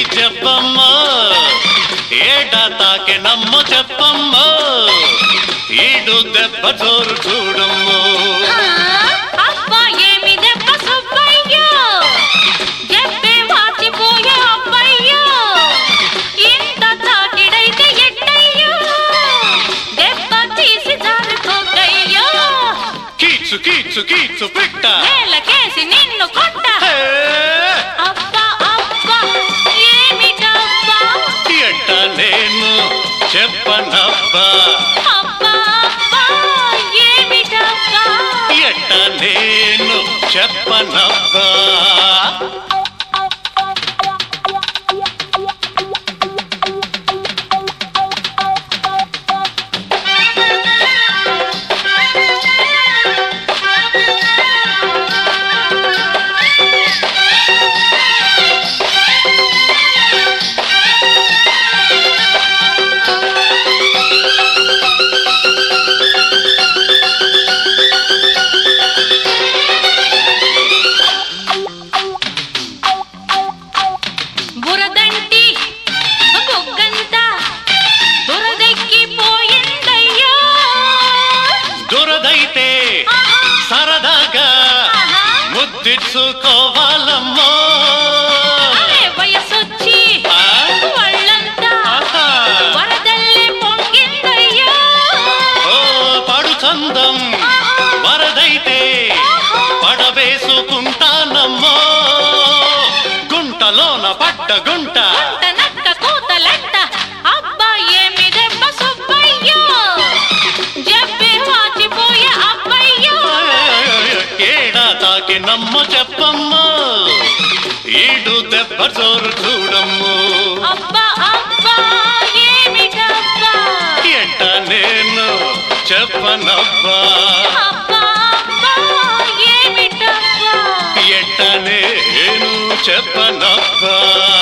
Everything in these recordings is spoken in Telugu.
చెప్పమ్మ ఏట తాకే నమ్మ చెప్పమ్మ ఈడు దెబ్బ జోరు చూడమ్ము ఆ, అబ్బా ఏమి దెబ్బ సుబ్బయ్యో చెప్పే వాచిపోయే అబ్బయ్యో ఇంత తాకిడైతే ఎట్టయ్యో దెబ్బ తీసి జారుకోకయ్యో కీచు కీచు కీచు పిట్ట నేలకేసి నిన్ను కొట్ట హే! అబ్బా అబ్బా ఏమిటబ్బా ఎట్ట నేను చెప్పనబ్బా అబ్బా అబ్బా ఏమిటబ్బా ఎట్ట నేను చెప్పనబ్బా బురదంటి బొగ్గంత బురదెక్కిపోయిందయ్యో దురదైతే ఆహా, సరదాగా ఆహా. ముద్దిచ్చుకోవాలమ్మో అరే వయసొచ్చి ఆ? వాళ్ళంతా ఆహా. వరదల్లే పొంగిందయ్యో ఓ పడు చందం వరదైతే పడవేసుకుంటానమ్మో గుంటలోన పడ్డ గుంట అంత నక్క కూతలంట అబ్బా ఏమి దెబ్బ సుబ్బయ్యో చెప్పే వాచిపోయే అబ్బయ్యో ఏడా తాకి నమ్మ చెప్పమ్మో ఈడు దెబ్బ చోరు చూడమ్ము అబ్బా అబ్బా ఏమిటబ్బా ఎట్ట నేను చెప్పనబ్బా అబ్బా అబ్బా ఏమిటబ్బా ఎట్ట నేను చెప్పనబ్బా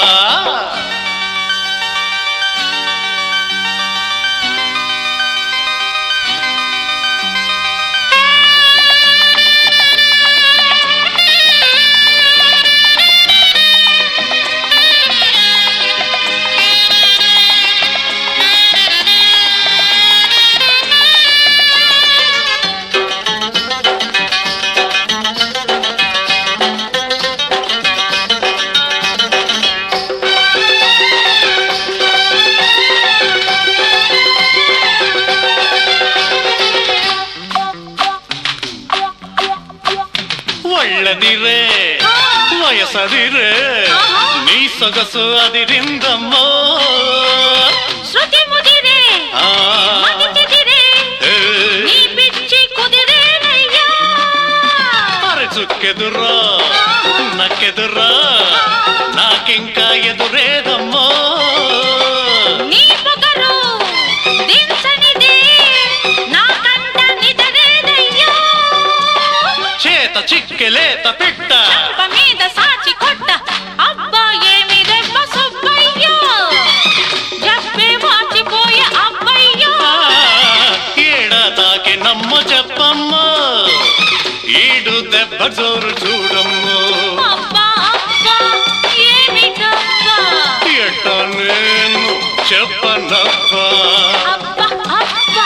ಒಳ್ಳದಿರೇ ವಯಸ್ಸದಿರೇ ನೀ ಸೊಗಸು ಅದಿರಿಂದಮ್ಮೋ శృతి ముదిరే ಆ, మతి చెదిరే ಏ, నీ పిచ్చి కుదిరేనయ్యా అరె చుక్కెదురా నక్కెదురా నాకింకా ఎదురేదమ్మో నీ పొగరు దించనిదే నాకంట నిదరేనయ్యా చేత చిక్కెలేత పిట్ట చెంప మీద సాచి కొట్ట అబ్బా ఏమి దెబ్బ సుబ్బయ్యో చెప్పే వాచిపోయే అబ్బయ్యో ఆ, ఏడ తాకి నమ్మ చెప్పమ్మో ఈడు దెబ్బ జోరు చూడమ్మో అబ్బా అబ్బా ఏమిటబ్బా ఎట్ట నేను చెప్పనబ్బా అబ్బా అబ్బా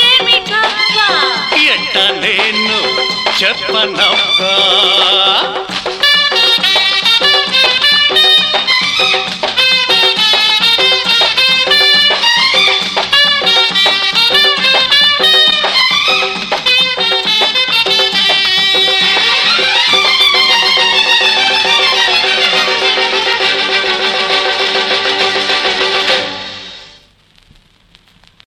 ఏమిటబ్బా ఎట్ట నేను చెప్పనబ్బా